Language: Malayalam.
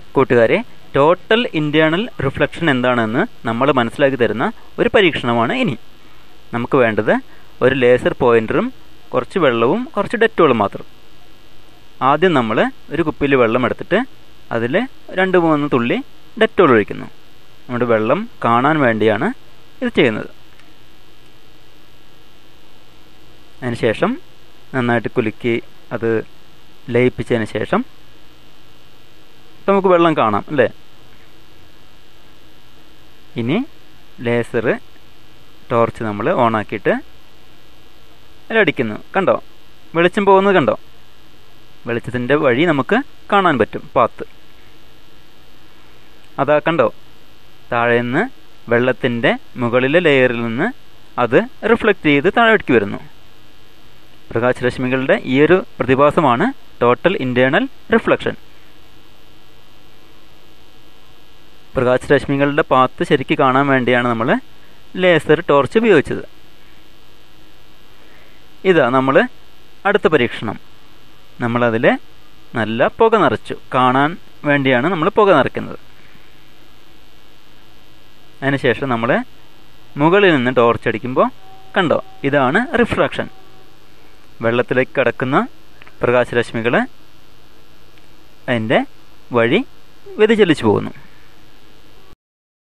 കൂട്ടുകാരെ ടോട്ടൽ ഇന്റേണൽ റിഫ്ലക്ഷൻ എന്താണെന്ന് നമ്മൾ മനസ്സിലാക്കി തരുന്ന ഒരു പരീക്ഷണമാണ് ഇനി നമുക്ക് വേണ്ടത് ഒരു ലേസർ പോയിന്ററും കുറച്ച് വെള്ളവും കുറച്ച് ഡെറ്റോളും മാത്രം ആദ്യം നമ്മൾ ഒരു കുപ്പിയിൽ വെള്ളം എടുത്തിട്ട് അതിൽ രണ്ട് മൂന്ന് തുള്ളി ഡെറ്റോൾ ഒഴിക്കുന്നു നമ്മുടെ വെള്ളം കാണാൻ വേണ്ടിയാണ് ഇത് ചെയ്യുന്നത് അതിനുശേഷം നന്നായിട്ട് കുലുക്കി അത് ലയിപ്പിച്ചതിന് ശേഷം ഇപ്പം നമുക്ക് വെള്ളം കാണാം അല്ലേ ഇനി ലേസർ ടോർച്ച് നമ്മൾ ഓണാക്കിയിട്ട് അതിലടിക്കുന്നു കണ്ടോ വെളിച്ചം പോകുന്നത് കണ്ടോ വെളിച്ചത്തിൻ്റെ വഴി നമുക്ക് കാണാൻ പറ്റും പാത്ത് അതാ കണ്ടോ താഴെ നിന്ന് വെള്ളത്തിൻ്റെ മുകളിലെ ലെയറിൽ നിന്ന് അത് റിഫ്ലക്റ്റ് ചെയ്ത് താഴേക്ക് വരുന്നു പ്രകാശരശ്മികളുടെ ഈ ഒരു പ്രതിഭാസമാണ് ടോട്ടൽ ഇന്റേണൽ റിഫ്ലക്ഷൻ പ്രകാശരശ്മികളുടെ പാത്ത് ശരിക്ക് കാണാൻ വേണ്ടിയാണ് നമ്മൾ ലേസർ ടോർച്ച് ഉപയോഗിച്ചത് ഇതാ നമ്മൾ അടുത്ത പരീക്ഷണം നമ്മളതിൽ നല്ല പുക നിറച്ചു കാണാൻ വേണ്ടിയാണ് നമ്മൾ പുക നിറയ്ക്കുന്നത് അതിനുശേഷം നമ്മൾ മുകളിൽ നിന്ന് ടോർച്ച് അടിക്കുമ്പോൾ കണ്ടോ ഇതാണ് റിഫ്രാക്ഷൻ വെള്ളത്തിലേക്ക് കടക്കുന്ന പ്രകാശരശ്മികൾ അതിൻ്റെ വഴി വ്യതിചലിച്ചു പോകുന്നു